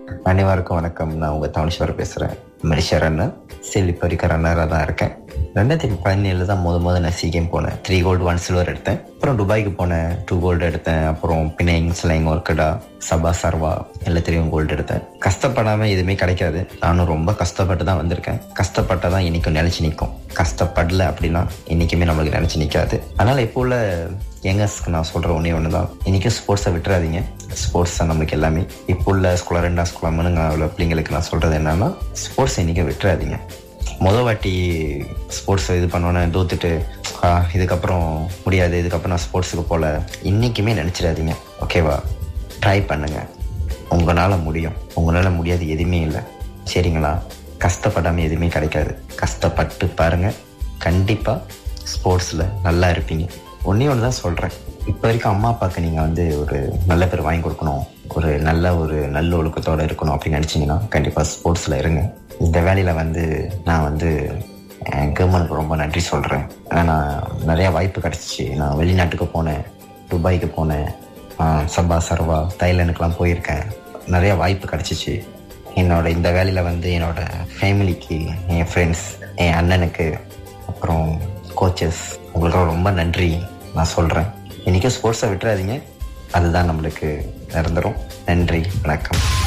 அனைவருக்கும் வணக்கம் நான் உங்க தவணேஸ்வரர் பேசுறேன் மலேசியா ரன்னர் ஸ்டில் இப்போ இருக்க ரன்னராக தான் இருக்கேன் ரெண்டாயிரத்தி பதினேழு தான் முத முத நான் சி கேம் போனேன் த்ரீ கோல்டு ஒன் சில்வர் எடுத்தேன் அப்புறம் துபாய்க்கு போனேன் டூ கோல்டு எடுத்தேன் அப்புறம் பிணைங் ஸ்லைங் ஒர்க்கடா சபா சர்வா எல்லாத்திலையும் கோல்டு எடுத்தேன் கஷ்டப்படாம எதுவுமே கிடைக்காது நானும் ரொம்ப கஷ்டப்பட்டு தான் வந்திருக்கேன் கஷ்டப்பட்டா தான் இன்னைக்கும் நிலைச்சு நிற்கும் கஷ்டப்படல அப்படின்னா இன்னைக்குமே நம்மளுக்கு நினைச்சு நிற்காது அதனால இப்போ உள்ள யங்கர்ஸ்க்கு நான் சொல்ற ஒன்றே ஒன்று தான் இன்னைக்கும் ஸ்போர்ட்ஸை விட்டுறாதீங்க ஸ்போர்ட்ஸ் தான் நம்மளுக்கு எல்லாமே இப்போ உள்ள ஸ்கூலில் ரெண்டாம் ஸ்கூலில் மனுங்க உள்ள பிள்ளைங்களுக்கு நான் சொல்றது என்னன்னா ஸ்போர்ட்ஸ் இன்னைக்கு விட்டுறாதீங்க முத வாட்டி ஸ்போர்ட்ஸ் இது பண்ணோன்னே தோத்துட்டு "ஆ, இதுக்கப்புறம் முடியாது இதுக்கப்புறம் நான் ஸ்போர்ட்ஸுக்கு போகல இன்னைக்குமே நினச்சிடாதீங்க ஓகேவா ட்ரை பண்ணுங்க உங்களால் முடியும் உங்களால் முடியாது எதுவுமே இல்லை சரிங்களா கஷ்டப்படாமல் எதுவுமே கிடைக்காது கஷ்டப்பட்டு பாருங்க கண்டிப்பாக ஸ்போர்ட்ஸில் நல்லா இருப்பீங்க ஒன்றே ஒன்று தான் சொல்கிறேன் இப்போ வரைக்கும் அம்மா அப்பாவுக்கு நீங்கள் வந்து ஒரு நல்ல பேர் வாங்கி கொடுக்கணும் ஒரு நல்ல ஒரு நல்ல ஒழுக்கத்தோடு இருக்கணும் அப்படின்னு நினச்சிங்கன்னா கண்டிப்பாக ஸ்போர்ட்ஸில் இருங்க இந்த வேலையில் வந்து நான் வந்து என் கவர்மெண்ட்க்கு ரொம்ப நன்றி சொல்கிறேன் ஏன்னா நிறையா வாய்ப்பு கிடச்சிச்சு நான் வெளிநாட்டுக்கு போனேன் துபாய்க்கு போனேன் ஆஹ் சபா சர்வா தைலாண்டுக்கெலாம் போயிருக்கேன் நிறைய வாய்ப்பு கிடச்சிச்சு என்னோட இந்த வேலையில் வந்து என்னோட ஃபேமிலிக்கு என் ஃப்ரெண்ட்ஸ் என் அண்ணனுக்கு அப்புறம் கோச்சஸ் உங்களுக்கு ரொம்ப நன்றி நான் சொல்கிறேன் இன்றைக்கும் ஸ்போர்ட்ஸை விட்டுறாதீங்க அதுதான் நம்மளுக்கு நிரந்தரம் நன்றி வணக்கம்